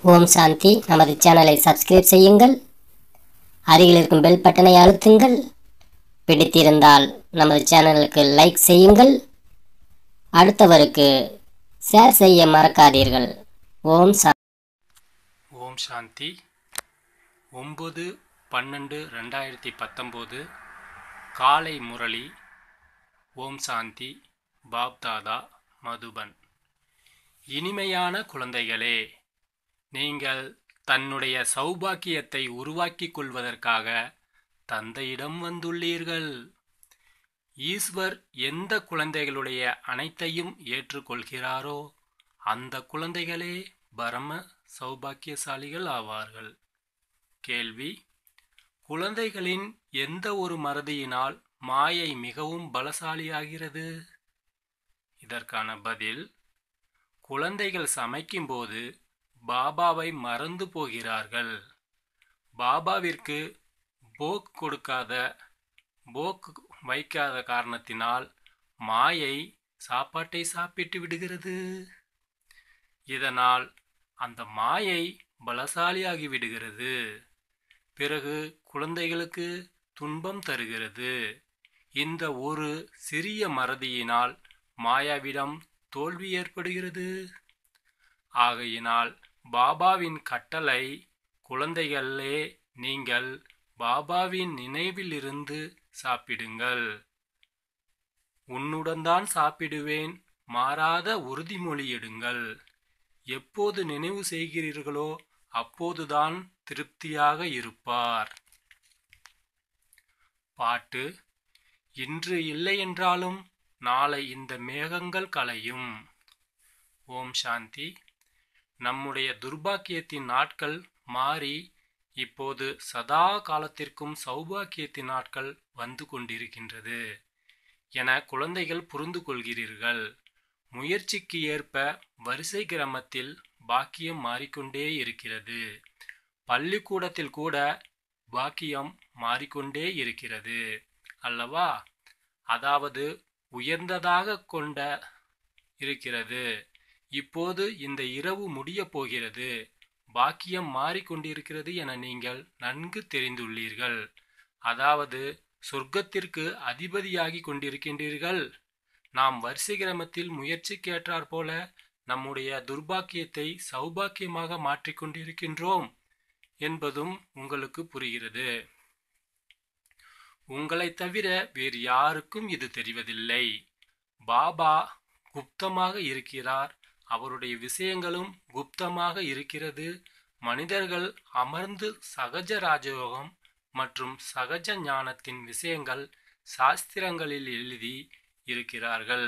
ஓம் சாந்தி நமது சேனலை சப்ஸ்கிரைப் செய்யுங்கள் அருகில் இருக்கும் பெல் பட்டனை அழுத்துங்கள் பிடித்திருந்தால் நமது சேனலுக்கு லைக் செய்யுங்கள் அடுத்தவருக்கு ஷேர் செய்ய மறக்காதீர்கள் ஓம் சா ஓம் சாந்தி ஒம்பது பன்னெண்டு ரெண்டாயிரத்தி பத்தொம்போது காலை முரளி ஓம் சாந்தி பாப்தாதா மதுபன் இனிமையான குழந்தைகளே நீங்கள் தன்னுடைய சௌபாக்கியத்தை உருவாக்கிக் கொள்வதற்காக தந்தையிடம் வந்துள்ளீர்கள் ஈஸ்வர் எந்த குழந்தைகளுடைய அனைத்தையும் ஏற்றுக்கொள்கிறாரோ அந்த குழந்தைகளே பரம சௌபாக்கியசாலிகள் ஆவார்கள் கேள்வி குழந்தைகளின் எந்த ஒரு மறதியினால் மாயை மிகவும் பலசாலியாகிறது இதற்கான பதில் குழந்தைகள் சமைக்கும்போது பாபாவை மறந்து போகிறார்கள் பாபாவிற்கு போக் கொடுக்காத போக் வைக்காத காரணத்தினால் மாயை சாப்பாட்டை சாப்பிட்டு விடுகிறது இதனால் அந்த மாயை பலசாலியாகி விடுகிறது பிறகு குழந்தைகளுக்கு துன்பம் தருகிறது இந்த ஒரு சிறிய மறதியினால் மாயாவிடம் தோல்வி ஏற்படுகிறது ஆகையினால் பாபாவின் கட்டளை குழந்தைகளே நீங்கள் பாபாவின் நினைவிலிருந்து சாப்பிடுங்கள் உன்னுடன் தான் சாப்பிடுவேன் மாறாத உறுதிமொழி எடுங்கள் எப்போது நினைவு செய்கிறீர்களோ அப்போதுதான் திருப்தியாக இருப்பார் பாட்டு இன்று இல்லை என்றாலும் நாளை இந்த மேகங்கள் கலையும் ஓம் சாந்தி நம்முடைய துர்பாக்கியத்தின் நாட்கள் மாறி இப்போது சதா காலத்திற்கும் சௌபாக்கியத்தின் நாட்கள் வந்து கொண்டிருக்கின்றது என குழந்தைகள் புரிந்து கொள்கிறீர்கள் முயற்சிக்கு ஏற்ப வரிசை கிரமத்தில் பாக்கியம் மாறிக்கொண்டே இருக்கிறது பள்ளிக்கூடத்தில் கூட பாக்கியம் மாறிக்கொண்டே இருக்கிறது அல்லவா அதாவது உயர்ந்ததாக கொண்ட இருக்கிறது இப்போது இந்த இரவு முடியப் போகிறது பாக்கியம் மாறிக்கொண்டிருக்கிறது என நீங்கள் நன்கு தெரிந்துள்ளீர்கள் அதாவது சொர்க்கத்திற்கு அதிபதியாகி கொண்டிருக்கின்றீர்கள் நாம் வரிசை கிரமத்தில் முயற்சிக்கேற்றாற் போல நம்முடைய துர்பாக்கியத்தை சௌபாக்கியமாக மாற்றிக்கொண்டிருக்கின்றோம் என்பதும் உங்களுக்கு புரிகிறது உங்களை தவிர வேறு யாருக்கும் இது தெரிவதில்லை பாபா குப்தமாக இருக்கிறார் அவருடைய விஷயங்களும் குப்தமாக இருக்கிறது மனிதர்கள் அமர்ந்து சகஜ ராஜயோகம் மற்றும் சகஜ ஞானத்தின் விஷயங்கள் சாஸ்திரங்களில் எழுதி இருக்கிறார்கள்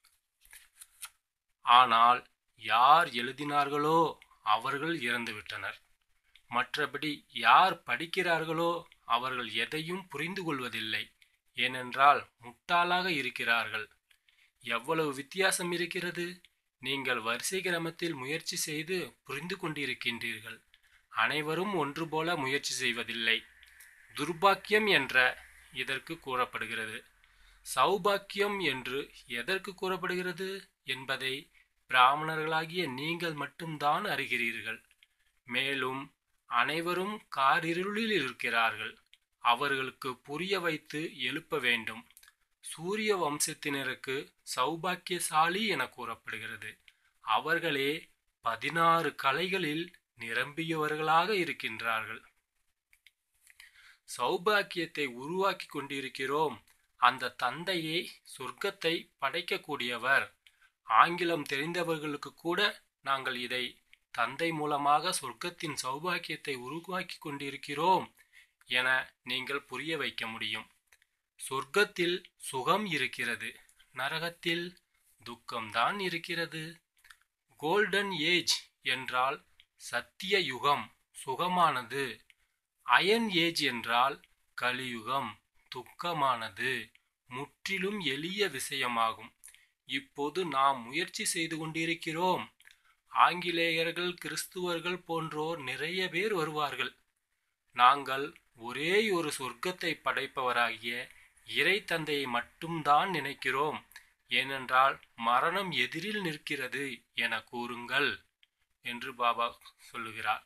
ஆனால் யார் எழுதினார்களோ அவர்கள் இறந்துவிட்டனர் மற்றபடி யார் படிக்கிறார்களோ அவர்கள் எதையும் புரிந்து கொள்வதில்லை ஏனென்றால் முட்டாளாக இருக்கிறார்கள் எவ்வளவு வித்தியாசம் இருக்கிறது நீங்கள் வரிசை கிரமத்தில் முயற்சி செய்து புரிந்து கொண்டிருக்கின்றீர்கள் அனைவரும் ஒன்று போல முயற்சி செய்வதில்லை துர்பாக்கியம் என்ற இதற்கு கூறப்படுகிறது சௌபாக்கியம் என்று எதற்கு கூறப்படுகிறது என்பதை பிராமணர்களாகிய நீங்கள் மட்டும்தான் அறிகிறீர்கள் மேலும் அனைவரும் காரிருளில் இருக்கிறார்கள் அவர்களுக்கு புரிய வைத்து எழுப்ப வேண்டும் சூரிய வம்சத்தினருக்கு சௌபாக்கியசாலி என கூறப்படுகிறது அவர்களே பதினாறு கலைகளில் நிரம்பியவர்களாக இருக்கின்றார்கள் சௌபாக்கியத்தை உருவாக்கி கொண்டிருக்கிறோம் அந்த தந்தையே சொர்க்கத்தை படைக்கக்கூடியவர் ஆங்கிலம் தெரிந்தவர்களுக்கு கூட நாங்கள் இதை தந்தை மூலமாக சொர்க்கத்தின் சௌபாக்கியத்தை உருவாக்கி கொண்டிருக்கிறோம் என நீங்கள் புரிய வைக்க முடியும் சொர்க்கத்தில் சுகம் இருக்கிறது நரகத்தில் துக்கம்தான் இருக்கிறது கோல்டன் ஏஜ் என்றால் சத்திய யுகம் சுகமானது அயன் ஏஜ் என்றால் கலியுகம் துக்கமானது முற்றிலும் எளிய விஷயமாகும் இப்போது நாம் முயற்சி செய்து கொண்டிருக்கிறோம் ஆங்கிலேயர்கள் கிறிஸ்துவர்கள் போன்றோர் நிறைய பேர் வருவார்கள் நாங்கள் ஒரே ஒரு சொர்க்கத்தை படைப்பவராகிய இறை தந்தையை மட்டும்தான் நினைக்கிறோம் ஏனென்றால் மரணம் எதிரில் நிற்கிறது என கூறுங்கள் என்று பாபா சொல்லுகிறார்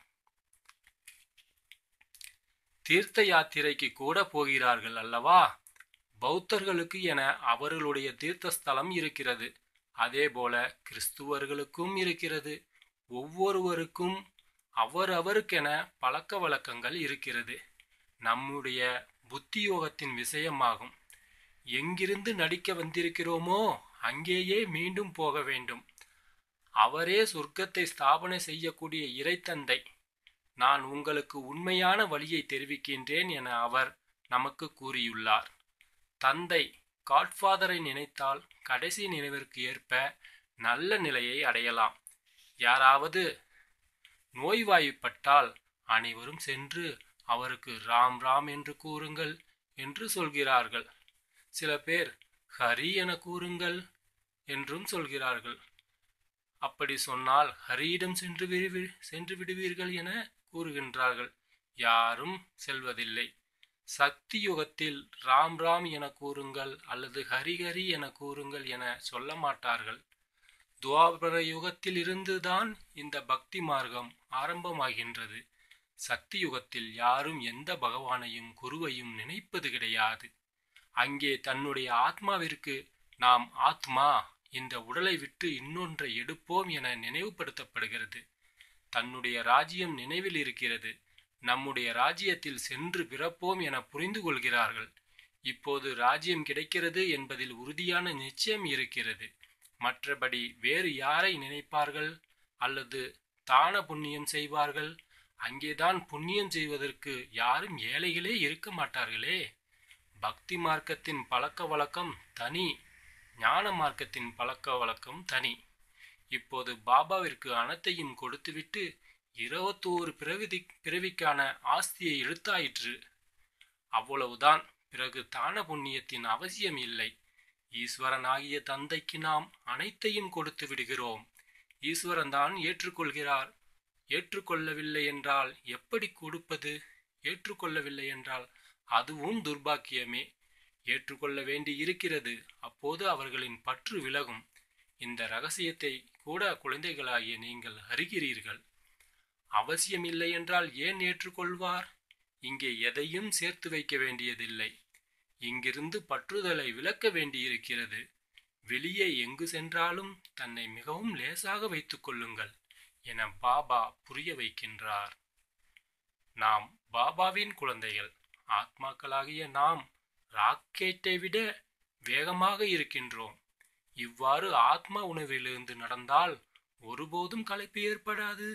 தீர்த்த யாத்திரைக்கு கூட போகிறார்கள் அல்லவா பௌத்தர்களுக்கு என அவர்களுடைய தீர்த்த ஸ்தலம் இருக்கிறது அதேபோல கிறிஸ்துவர்களுக்கும் இருக்கிறது ஒவ்வொருவருக்கும் அவரவருக்கென பழக்க வழக்கங்கள் இருக்கிறது நம்முடைய புத்தியோகத்தின் விஷயமாகும் எங்கிருந்து நடிக்க வந்திருக்கிறோமோ அங்கேயே மீண்டும் போக வேண்டும் அவரே சொர்க்கத்தை ஸ்தாபனை செய்யக்கூடிய இறைத்தந்தை நான் உங்களுக்கு உண்மையான வழியை தெரிவிக்கின்றேன் என அவர் நமக்கு கூறியுள்ளார் தந்தை காட்ஃபாதரை நினைத்தால் கடைசி நினைவிற்கு ஏற்ப நல்ல நிலையை அடையலாம் யாராவது நோய்வாய்ப்பட்டால் அனைவரும் சென்று அவருக்கு ராம் ராம் என்று கூறுங்கள் என்று சொல்கிறார்கள் சில பேர் ஹரி என கூறுங்கள் என்றும் சொல்கிறார்கள் அப்படி சொன்னால் ஹரியிடம் சென்று விடுவி சென்று விடுவீர்கள் என கூறுகின்றார்கள் யாரும் செல்வதில்லை சக்தி யுகத்தில் ராம் ராம் என கூறுங்கள் அல்லது ஹரிஹரி என கூறுங்கள் என சொல்ல மாட்டார்கள் துவாபர யுகத்தில் இருந்துதான் இந்த பக்தி மார்க்கம் ஆரம்பமாகின்றது சக்தி யுகத்தில் யாரும் எந்த பகவானையும் குருவையும் நினைப்பது கிடையாது அங்கே தன்னுடைய ஆத்மாவிற்கு நாம் ஆத்மா இந்த உடலை விட்டு இன்னொன்றை எடுப்போம் என நினைவுபடுத்தப்படுகிறது தன்னுடைய ராஜ்யம் நினைவில் இருக்கிறது நம்முடைய ராஜ்யத்தில் சென்று பிறப்போம் என புரிந்து கொள்கிறார்கள் இப்போது ராஜ்யம் கிடைக்கிறது என்பதில் உறுதியான நிச்சயம் இருக்கிறது மற்றபடி வேறு யாரை நினைப்பார்கள் அல்லது தான புண்ணியம் செய்வார்கள் அங்கேதான் புண்ணியம் செய்வதற்கு யாரும் ஏழைகளே இருக்க மாட்டார்களே பக்தி மார்க்கத்தின் பழக்க வழக்கம் தனி ஞான மார்க்கத்தின் பழக்க வழக்கம் தனி இப்போது பாபாவிற்கு அனைத்தையும் கொடுத்துவிட்டு இருபத்தோரு பிறவிதி பிறவிக்கான ஆஸ்தியை இழுத்தாயிற்று அவ்வளவுதான் பிறகு தான புண்ணியத்தின் அவசியம் இல்லை ஈஸ்வரனாகிய தந்தைக்கு நாம் அனைத்தையும் கொடுத்து விடுகிறோம் ஈஸ்வரன் தான் ஏற்றுக்கொள்கிறார் ஏற்றுக்கொள்ளவில்லை என்றால் எப்படி கொடுப்பது ஏற்றுக்கொள்ளவில்லை என்றால் அதுவும் துர்பாக்கியமே ஏற்றுக்கொள்ள வேண்டி இருக்கிறது அப்போது அவர்களின் பற்று விலகும் இந்த ரகசியத்தை கூட குழந்தைகளாகிய நீங்கள் அறிகிறீர்கள் அவசியமில்லை என்றால் ஏன் ஏற்றுக்கொள்வார் இங்கே எதையும் சேர்த்து வைக்க வேண்டியதில்லை இங்கிருந்து பற்றுதலை விலக்க வேண்டியிருக்கிறது வெளியே எங்கு சென்றாலும் தன்னை மிகவும் லேசாக வைத்துக் கொள்ளுங்கள் என பாபா புரிய வைக்கின்றார் நாம் பாபாவின் குழந்தைகள் ஆத்மாக்களாகிய நாம் ராக்கெட்டை விட வேகமாக இருக்கின்றோம் இவ்வாறு ஆத்ம உணர்விலிருந்து நடந்தால் ஒருபோதும் களைப்பு ஏற்படாது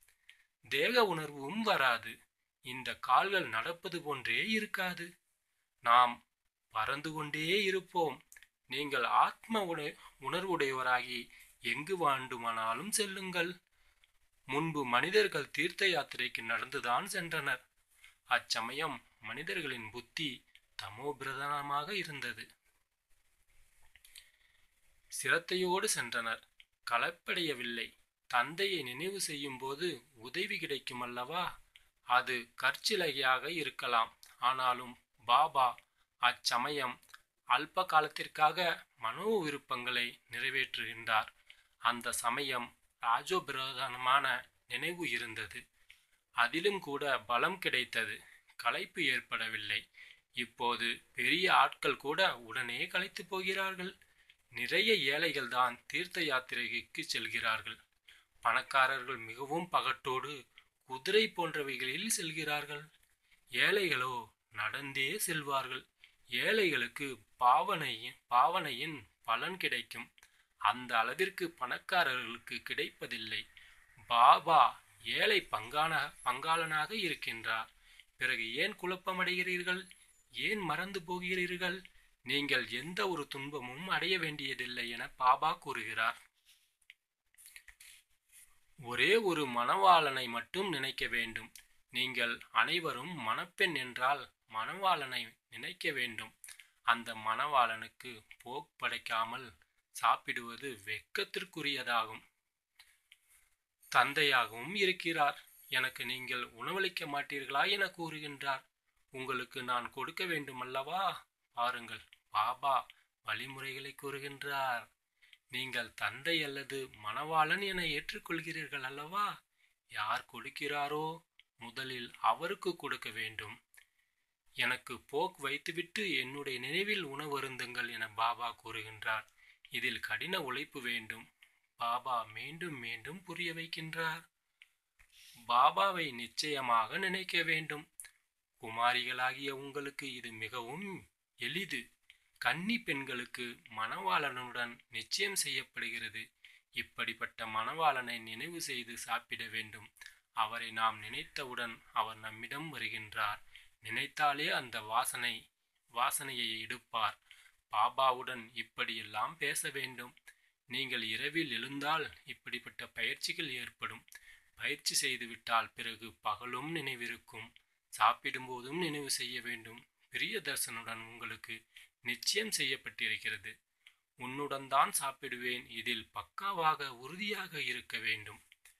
தேக உணர்வும் வராது இந்த கால்கள் நடப்பது போன்றே இருக்காது நாம் பறந்து கொண்டே இருப்போம் நீங்கள் ஆத்ம உண உணர்வுடையவராகி எங்கு வேண்டுமானாலும் செல்லுங்கள் முன்பு மனிதர்கள் தீர்த்த யாத்திரைக்கு நடந்துதான் சென்றனர் அச்சமயம் மனிதர்களின் புத்தி தமோபிரதானமாக இருந்தது சிரத்தையோடு சென்றனர் கலப்படையவில்லை தந்தையை நினைவு செய்யும் போது உதவி கிடைக்கும் அல்லவா அது கற்சிலையாக இருக்கலாம் ஆனாலும் பாபா அச்சமயம் அல்ப காலத்திற்காக மனோ விருப்பங்களை நிறைவேற்றுகின்றார் அந்த சமயம் ராஜோபிரதானமான நினைவு இருந்தது அதிலும் கூட பலம் கிடைத்தது களைப்பு ஏற்படவில்லை இப்போது பெரிய ஆட்கள் கூட உடனே களைத்து போகிறார்கள் நிறைய ஏழைகள் தான் தீர்த்த யாத்திரைக்கு செல்கிறார்கள் பணக்காரர்கள் மிகவும் பகட்டோடு குதிரை போன்றவைகளில் செல்கிறார்கள் ஏழைகளோ நடந்தே செல்வார்கள் ஏழைகளுக்கு பாவனையின் பாவனையின் பலன் கிடைக்கும் அந்த அளவிற்கு பணக்காரர்களுக்கு கிடைப்பதில்லை பாபா ஏழை பங்கான பங்காளனாக இருக்கின்றார் பிறகு ஏன் குழப்பமடைகிறீர்கள் ஏன் மறந்து போகிறீர்கள் நீங்கள் எந்த ஒரு துன்பமும் அடைய வேண்டியதில்லை என பாபா கூறுகிறார் ஒரே ஒரு மணவாளனை மட்டும் நினைக்க வேண்டும் நீங்கள் அனைவரும் மணப்பெண் என்றால் மணவாளனை நினைக்க வேண்டும் அந்த மணவாளனுக்கு போக் படைக்காமல் சாப்பிடுவது வெக்கத்திற்குரியதாகும் தந்தையாகவும் இருக்கிறார் எனக்கு நீங்கள் உணவளிக்க மாட்டீர்களா என கூறுகின்றார் உங்களுக்கு நான் கொடுக்க வேண்டும் அல்லவா பாருங்கள் பாபா வழிமுறைகளை கூறுகின்றார் நீங்கள் தந்தை அல்லது மணவாளன் என ஏற்றுக்கொள்கிறீர்கள் அல்லவா யார் கொடுக்கிறாரோ முதலில் அவருக்கு கொடுக்க வேண்டும் எனக்கு போக் வைத்துவிட்டு என்னுடைய நினைவில் உணவருந்துங்கள் என பாபா கூறுகின்றார் இதில் கடின உழைப்பு வேண்டும் பாபா மீண்டும் மீண்டும் புரிய வைக்கின்றார் பாபாவை நிச்சயமாக நினைக்க வேண்டும் குமாரிகளாகிய உங்களுக்கு இது மிகவும் எளிது கன்னி பெண்களுக்கு மணவாளனுடன் நிச்சயம் செய்யப்படுகிறது இப்படிப்பட்ட மணவாளனை நினைவு செய்து சாப்பிட வேண்டும் அவரை நாம் நினைத்தவுடன் அவர் நம்மிடம் வருகின்றார் நினைத்தாலே அந்த வாசனை வாசனையை எடுப்பார் பாபாவுடன் இப்படியெல்லாம் பேச வேண்டும் நீங்கள் இரவில் எழுந்தால் இப்படிப்பட்ட பயிற்சிகள் ஏற்படும் பயிற்சி செய்துவிட்டால் பிறகு பகலும் நினைவிருக்கும் சாப்பிடும்போதும் நினைவு செய்ய வேண்டும் பிரிய தர்சனுடன் உங்களுக்கு நிச்சயம் செய்யப்பட்டிருக்கிறது உன்னுடன் தான் சாப்பிடுவேன் இதில் பக்காவாக உறுதியாக இருக்க வேண்டும்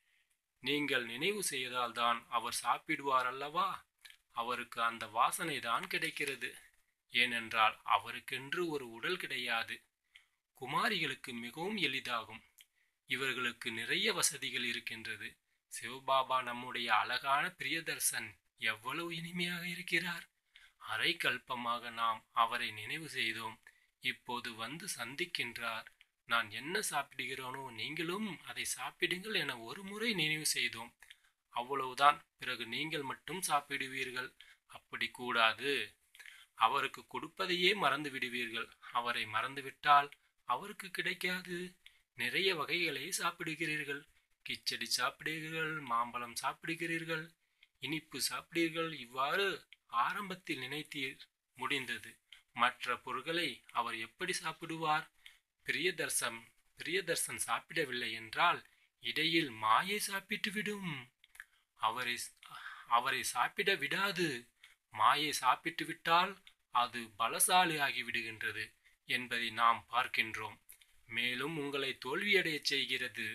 நீங்கள் நினைவு செய்தால்தான் அவர் சாப்பிடுவார் அல்லவா அவருக்கு அந்த வாசனை தான் கிடைக்கிறது ஏனென்றால் அவருக்கென்று ஒரு உடல் கிடையாது குமாரிகளுக்கு மிகவும் எளிதாகும் இவர்களுக்கு நிறைய வசதிகள் இருக்கின்றது சிவபாபா நம்முடைய அழகான பிரியதர்சன் எவ்வளவு இனிமையாக இருக்கிறார் அரை கல்பமாக நாம் அவரை நினைவு செய்தோம் இப்போது வந்து சந்திக்கின்றார் நான் என்ன சாப்பிடுகிறோனோ நீங்களும் அதை சாப்பிடுங்கள் என ஒரு முறை நினைவு செய்தோம் அவ்வளவுதான் பிறகு நீங்கள் மட்டும் சாப்பிடுவீர்கள் அப்படி கூடாது அவருக்கு கொடுப்பதையே மறந்து விடுவீர்கள் அவரை மறந்துவிட்டால் அவருக்கு கிடைக்காது நிறைய வகைகளை சாப்பிடுகிறீர்கள் கிச்சடி சாப்பிடுகிறீர்கள் மாம்பழம் சாப்பிடுகிறீர்கள் இனிப்பு சாப்பிடுகிறீர்கள் இவ்வாறு ஆரம்பத்தில் நினைத்தீர் முடிந்தது மற்ற பொருட்களை அவர் எப்படி சாப்பிடுவார் பிரியதர்சன் பிரியதர்சன் சாப்பிடவில்லை என்றால் இடையில் மாயை சாப்பிட்டுவிடும் அவரை அவரை சாப்பிட விடாது மாயை சாப்பிட்டு விட்டால் அது பலசாலியாகி விடுகின்றது என்பதை நாம் பார்க்கின்றோம் மேலும் உங்களை தோல்வியடையச் செய்கிறது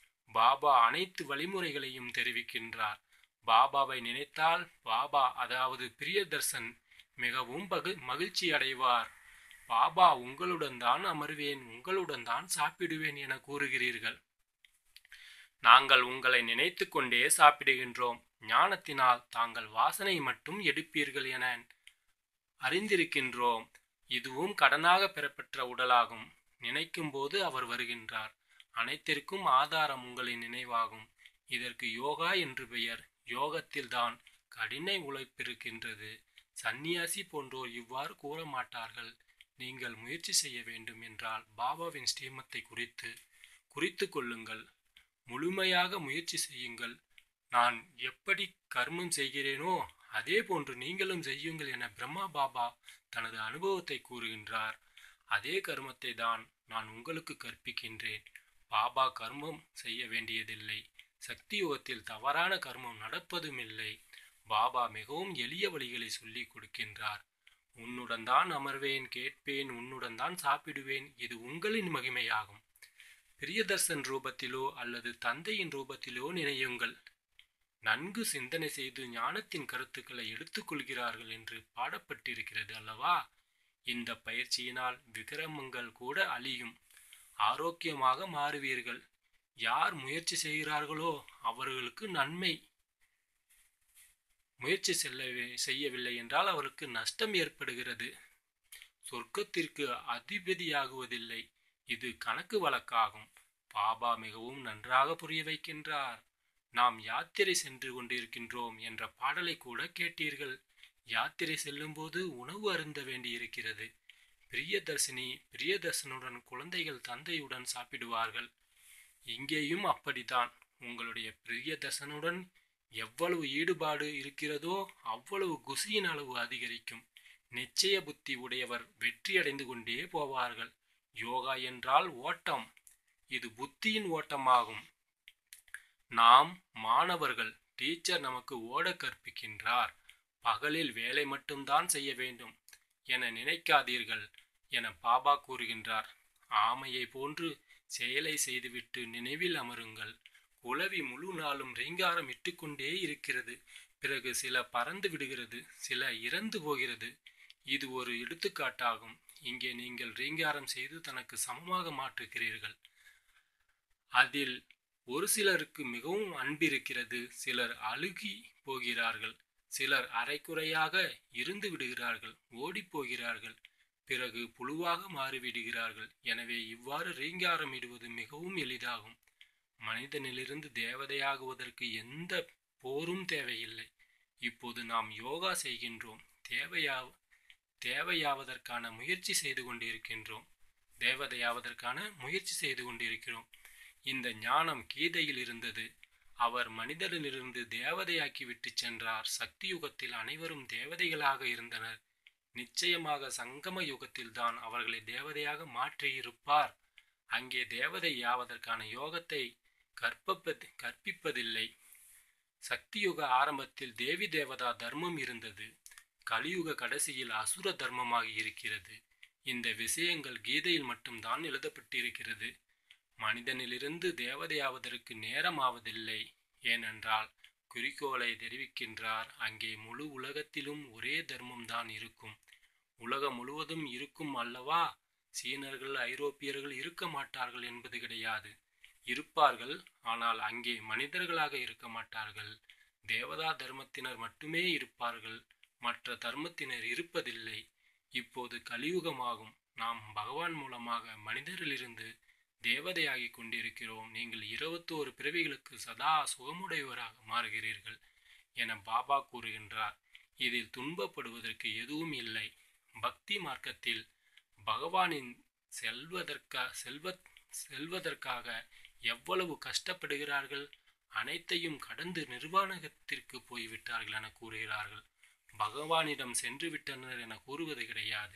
பாபா அனைத்து வழிமுறைகளையும் தெரிவிக்கின்றார் பாபாவை நினைத்தால் பாபா அதாவது பிரியதர்சன் மிகவும் பகு மகிழ்ச்சி அடைவார் பாபா உங்களுடன் தான் அமர்வேன் உங்களுடன் தான் சாப்பிடுவேன் என கூறுகிறீர்கள் நாங்கள் உங்களை நினைத்து கொண்டே சாப்பிடுகின்றோம் ஞானத்தினால் தாங்கள் வாசனை மட்டும் எடுப்பீர்கள் என அறிந்திருக்கின்றோம் இதுவும் கடனாக பெறப்பெற்ற உடலாகும் நினைக்கும் போது அவர் வருகின்றார் அனைத்திற்கும் ஆதாரம் உங்களின் நினைவாகும் இதற்கு யோகா என்று பெயர் யோகத்தில்தான் கடின உழைப்பிருக்கின்றது சந்நியாசி போன்றோர் இவ்வாறு கூற மாட்டார்கள் நீங்கள் முயற்சி செய்ய வேண்டும் என்றால் பாபாவின் ஸ்ரீமத்தை குறித்து குறித்து கொள்ளுங்கள் முழுமையாக முயற்சி செய்யுங்கள் நான் எப்படி கர்மம் செய்கிறேனோ அதே போன்று நீங்களும் செய்யுங்கள் என பிரம்மா பாபா தனது அனுபவத்தை கூறுகின்றார் அதே கர்மத்தை தான் நான் உங்களுக்கு கற்பிக்கின்றேன் பாபா கர்மம் செய்ய வேண்டியதில்லை சக்தி யுகத்தில் தவறான கர்மம் நடப்பதும் இல்லை பாபா மிகவும் எளிய வழிகளை சொல்லிக் கொடுக்கின்றார் உன்னுடன் தான் அமர்வேன் கேட்பேன் உன்னுடன் தான் சாப்பிடுவேன் இது உங்களின் மகிமையாகும் பிரியதர்சன் ரூபத்திலோ அல்லது தந்தையின் ரூபத்திலோ நினையுங்கள் நன்கு சிந்தனை செய்து ஞானத்தின் கருத்துக்களை எடுத்துக்கொள்கிறார்கள் என்று பாடப்பட்டிருக்கிறது அல்லவா இந்த பயிற்சியினால் விக்கிரமங்கள் கூட அழியும் ஆரோக்கியமாக மாறுவீர்கள் யார் முயற்சி செய்கிறார்களோ அவர்களுக்கு நன்மை முயற்சி செல்ல செய்யவில்லை என்றால் அவருக்கு நஷ்டம் ஏற்படுகிறது சொர்க்கத்திற்கு அதிபதியாகுவதில்லை இது கணக்கு வழக்காகும் பாபா மிகவும் நன்றாக புரிய வைக்கின்றார் நாம் யாத்திரை சென்று கொண்டிருக்கின்றோம் என்ற பாடலை கூட கேட்டீர்கள் யாத்திரை செல்லும்போது உணவு அருந்த வேண்டியிருக்கிறது பிரியதர்சினி பிரியதர்சனுடன் குழந்தைகள் தந்தையுடன் சாப்பிடுவார்கள் இங்கேயும் அப்படித்தான் உங்களுடைய பிரியதர்சனுடன் எவ்வளவு ஈடுபாடு இருக்கிறதோ அவ்வளவு குசியின் அளவு அதிகரிக்கும் நிச்சய புத்தி உடையவர் வெற்றியடைந்து கொண்டே போவார்கள் யோகா என்றால் ஓட்டம் இது புத்தியின் ஓட்டமாகும் நாம் மாணவர்கள் டீச்சர் நமக்கு ஓட கற்பிக்கின்றார் பகலில் வேலை மட்டும்தான் செய்ய வேண்டும் என நினைக்காதீர்கள் என பாபா கூறுகின்றார் ஆமையை போன்று செயலை செய்துவிட்டு நினைவில் அமருங்கள் குளவி முழு நாளும் ரீங்காரம் இட்டுக்கொண்டே இருக்கிறது பிறகு சில பறந்து விடுகிறது சில இறந்து போகிறது இது ஒரு எடுத்துக்காட்டாகும் இங்கே நீங்கள் ரீங்காரம் செய்து தனக்கு சமமாக மாற்றுகிறீர்கள் அதில் ஒரு சிலருக்கு மிகவும் அன்பிருக்கிறது சிலர் அழுகி போகிறார்கள் சிலர் அரைக்குறையாக இருந்து விடுகிறார்கள் ஓடிப் போகிறார்கள் பிறகு புழுவாக மாறிவிடுகிறார்கள் எனவே இவ்வாறு ரீங்காரம் இடுவது மிகவும் எளிதாகும் மனிதனிலிருந்து தேவதையாகுவதற்கு எந்த போரும் தேவையில்லை இப்போது நாம் யோகா செய்கின்றோம் தேவையா தேவையாவதற்கான முயற்சி செய்து கொண்டிருக்கின்றோம் தேவதையாவதற்கான முயற்சி செய்து கொண்டிருக்கிறோம் இந்த ஞானம் கீதையில் இருந்தது அவர் மனிதனிலிருந்து தேவதையாக்கி விட்டு சென்றார் சக்தி யுகத்தில் அனைவரும் தேவதைகளாக இருந்தனர் நிச்சயமாக சங்கம யுகத்தில் தான் அவர்களை தேவதையாக மாற்றியிருப்பார் அங்கே தேவதை யாவதற்கான யோகத்தை கற்பப்பது கற்பிப்பதில்லை சக்தியுக ஆரம்பத்தில் தேவி தேவதா தர்மம் இருந்தது கலியுக கடைசியில் அசுர தர்மமாக இருக்கிறது இந்த விஷயங்கள் கீதையில் மட்டும்தான் எழுதப்பட்டிருக்கிறது மனிதனிலிருந்து தேவதையாவதற்கு நேரமாவதில்லை ஏனென்றால் குறிக்கோளை தெரிவிக்கின்றார் அங்கே முழு உலகத்திலும் ஒரே தர்மம்தான் இருக்கும் உலகம் முழுவதும் இருக்கும் அல்லவா சீனர்கள் ஐரோப்பியர்கள் இருக்க மாட்டார்கள் என்பது கிடையாது இருப்பார்கள் ஆனால் அங்கே மனிதர்களாக இருக்க மாட்டார்கள் தேவதா தர்மத்தினர் மட்டுமே இருப்பார்கள் மற்ற தர்மத்தினர் இருப்பதில்லை இப்போது கலியுகமாகும் நாம் பகவான் மூலமாக மனிதரிலிருந்து தேவதையாகி கொண்டிருக்கிறோம் நீங்கள் இருபத்தோரு பிறவிகளுக்கு சதா சுகமுடையவராக மாறுகிறீர்கள் என பாபா கூறுகின்றார் இதில் துன்பப்படுவதற்கு எதுவும் இல்லை பக்தி மார்க்கத்தில் பகவானின் செல்வதற்கா செல்வ செல்வதற்காக எவ்வளவு கஷ்டப்படுகிறார்கள் அனைத்தையும் கடந்து நிர்வாணகத்திற்கு போய்விட்டார்கள் என கூறுகிறார்கள் பகவானிடம் சென்று விட்டனர் என கூறுவது கிடையாது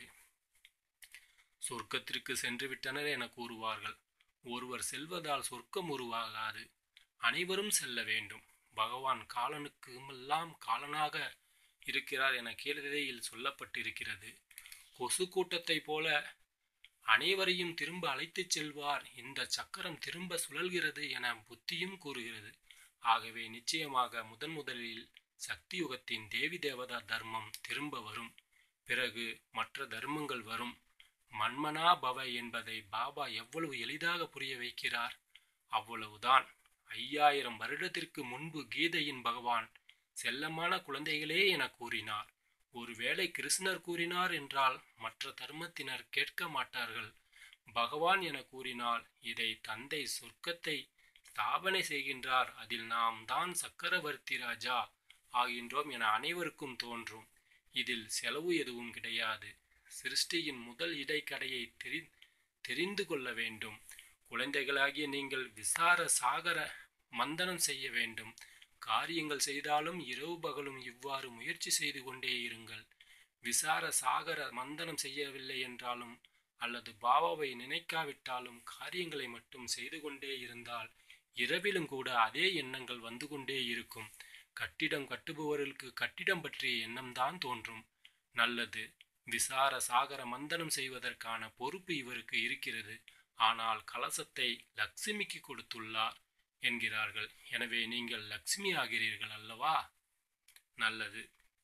சொர்க்கத்திற்கு சென்று விட்டனர் என கூறுவார்கள் ஒருவர் செல்வதால் சொர்க்கம் உருவாகாது அனைவரும் செல்ல வேண்டும் பகவான் காலனுக்குமெல்லாம் காலனாக இருக்கிறார் என கீழ்நிலையில் சொல்லப்பட்டிருக்கிறது கொசு கூட்டத்தைப் போல அனைவரையும் திரும்ப அழைத்துச் செல்வார் இந்த சக்கரம் திரும்ப சுழல்கிறது என புத்தியும் கூறுகிறது ஆகவே நிச்சயமாக முதன் முதலில் சக்தி யுகத்தின் தேவி தேவதா தர்மம் திரும்ப வரும் பிறகு மற்ற தர்மங்கள் வரும் மன்மனா பவ என்பதை பாபா எவ்வளவு எளிதாக புரிய வைக்கிறார் அவ்வளவுதான் ஐயாயிரம் வருடத்திற்கு முன்பு கீதையின் பகவான் செல்லமான குழந்தைகளே என கூறினார் ஒருவேளை கிருஷ்ணர் கூறினார் என்றால் மற்ற தர்மத்தினர் கேட்க மாட்டார்கள் பகவான் என கூறினால் இதை தந்தை சொர்க்கத்தை ஸ்தாபனை செய்கின்றார் அதில் நாம் தான் சக்கரவர்த்தி ராஜா ஆகின்றோம் என அனைவருக்கும் தோன்றும் இதில் செலவு எதுவும் கிடையாது சிருஷ்டியின் முதல் இடைக்கடையை தெரி தெரிந்து கொள்ள வேண்டும் குழந்தைகளாகிய நீங்கள் விசார சாகர மந்தனம் செய்ய வேண்டும் காரியங்கள் செய்தாலும் இரவு பகலும் இவ்வாறு முயற்சி செய்து கொண்டே இருங்கள் விசார சாகர மந்தனம் செய்யவில்லை என்றாலும் அல்லது பாபாவை நினைக்காவிட்டாலும் காரியங்களை மட்டும் செய்து கொண்டே இருந்தால் இரவிலும் கூட அதே எண்ணங்கள் வந்து கொண்டே இருக்கும் கட்டிடம் கட்டுபவர்களுக்கு கட்டிடம் பற்றிய எண்ணம்தான் தோன்றும் நல்லது விசார சாகர மந்தனம் செய்வதற்கான பொறுப்பு இவருக்கு இருக்கிறது ஆனால் கலசத்தை லக்ஷ்மிக்கு கொடுத்துள்ளார் என்கிறார்கள் எனவே நீங்கள் லக்ஷ்மி ஆகிறீர்கள் அல்லவா நல்லது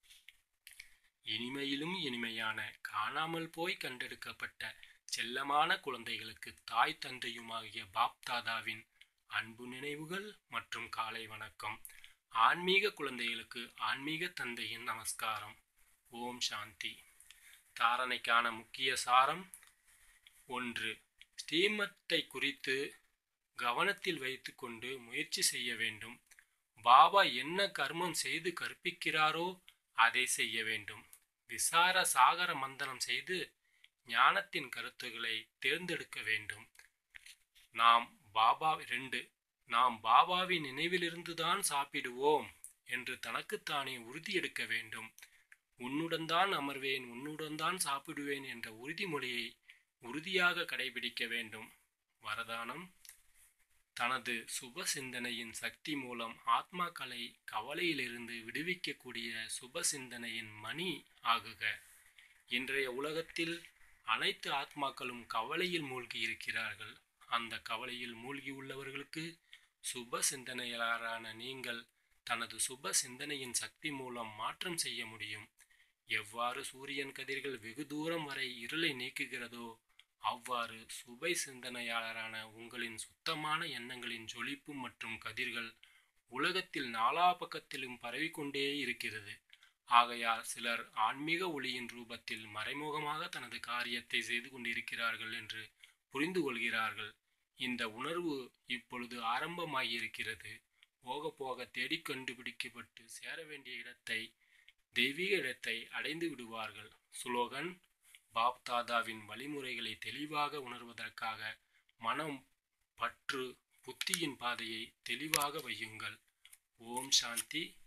இனிமையிலும் இனிமையான காணாமல் போய் கண்டெடுக்கப்பட்ட செல்லமான குழந்தைகளுக்கு தாய் தந்தையுமாகிய பாப்தாதாவின் அன்பு நினைவுகள் மற்றும் காலை வணக்கம் ஆன்மீக குழந்தைகளுக்கு ஆன்மீக தந்தையின் நமஸ்காரம் ஓம் சாந்தி தாரணைக்கான முக்கிய சாரம் ஒன்று ஸ்ரீமத்தை குறித்து கவனத்தில் வைத்துக்கொண்டு முயற்சி செய்ய வேண்டும் பாபா என்ன கர்மம் செய்து கற்பிக்கிறாரோ அதை செய்ய வேண்டும் விசார சாகர மந்தனம் செய்து ஞானத்தின் கருத்துக்களை தேர்ந்தெடுக்க வேண்டும் நாம் பாபா ரெண்டு நாம் பாபாவின் நினைவிலிருந்து தான் சாப்பிடுவோம் என்று தனக்குத்தானே உறுதியெடுக்க வேண்டும் உன்னுடன் தான் அமர்வேன் உன்னுடன் தான் சாப்பிடுவேன் என்ற உறுதிமொழியை உறுதியாக கடைபிடிக்க வேண்டும் வரதானம் தனது சுப சிந்தனையின் சக்தி மூலம் ஆத்மாக்களை கவலையிலிருந்து விடுவிக்கக்கூடிய சுப சிந்தனையின் மணி ஆகுக இன்றைய உலகத்தில் அனைத்து ஆத்மாக்களும் கவலையில் மூழ்கி இருக்கிறார்கள் அந்த கவலையில் மூழ்கி உள்ளவர்களுக்கு சுப சிந்தனையாளரான நீங்கள் தனது சுப சிந்தனையின் சக்தி மூலம் மாற்றம் செய்ய முடியும் எவ்வாறு சூரியன் கதிர்கள் வெகு தூரம் வரை இருளை நீக்குகிறதோ அவ்வாறு சுபை சிந்தனையாளரான உங்களின் சுத்தமான எண்ணங்களின் ஜொலிப்பு மற்றும் கதிர்கள் உலகத்தில் நாலா பக்கத்திலும் பரவிக்கொண்டே இருக்கிறது ஆகையால் சிலர் ஆன்மீக ஒளியின் ரூபத்தில் மறைமுகமாக தனது காரியத்தை செய்து கொண்டிருக்கிறார்கள் என்று புரிந்து கொள்கிறார்கள் இந்த உணர்வு இப்பொழுது ஆரம்பமாகியிருக்கிறது போக போக தேடிக் கண்டுபிடிக்கப்பட்டு சேர வேண்டிய இடத்தை தெய்வீக இடத்தை அடைந்து விடுவார்கள் சுலோகன் பாப் தாதாவின் வழிமுறைகளை தெளிவாக உணர்வதற்காக மனம் பற்று புத்தியின் பாதையை தெளிவாக வையுங்கள் ஓம் சாந்தி